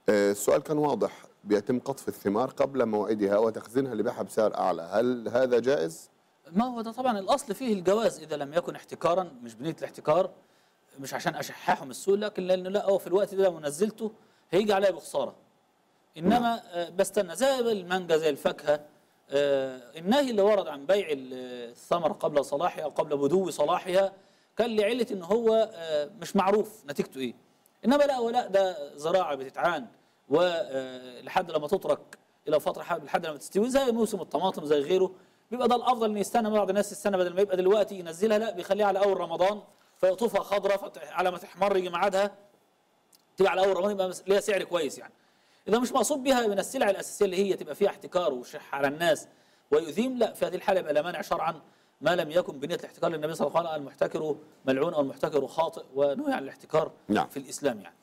آه، السؤال كان واضح بيتم قطف الثمار قبل موعدها وتخزينها لبيعها بسعر اعلى هل هذا جائز ما هو ده طبعا الاصل فيه الجواز اذا لم يكن احتكارا مش بنيه الاحتكار مش عشان اشححه من السوق لكن لانه لا هو في الوقت ده لو نزلته هيجي عليا بخساره انما آه، بستنى زي المانجا زي الفاكهه آه، النهي اللي ورد عن بيع ال- الثمره قبل صلاحها او قبل بدو صلاحها كان لعله ان هو آه، مش معروف نتيجته ايه انما لا ولا ده زراعه بتتعان ولحد لما تترك الى فتره حد- لحد لما تستوي زي موسم الطماطم زي غيره بيبقى ده الافضل ان يستنى بعض الناس السنه بدل ما يبقى دلوقتي ينزلها لا بيخليها على اول رمضان فيقطفها خضراء فت- على ما تحمر يجي ميعادها تبقى على اول رمضان يبقى مس- ليها سعر كويس يعني اذا مش مقصود بها من السلع الاساسيه اللي هي تبقى فيها احتكار وشح على الناس ويثيم لا في هذه الحاله يبقى لا مانع شرعا ما لم يكن بنيه الاحتكار للنبي صلى الله عليه وسلم قال المحتكر ملعون او المحتكر خاطئ ونهي عن الاحتكار نعم. في الاسلام يعني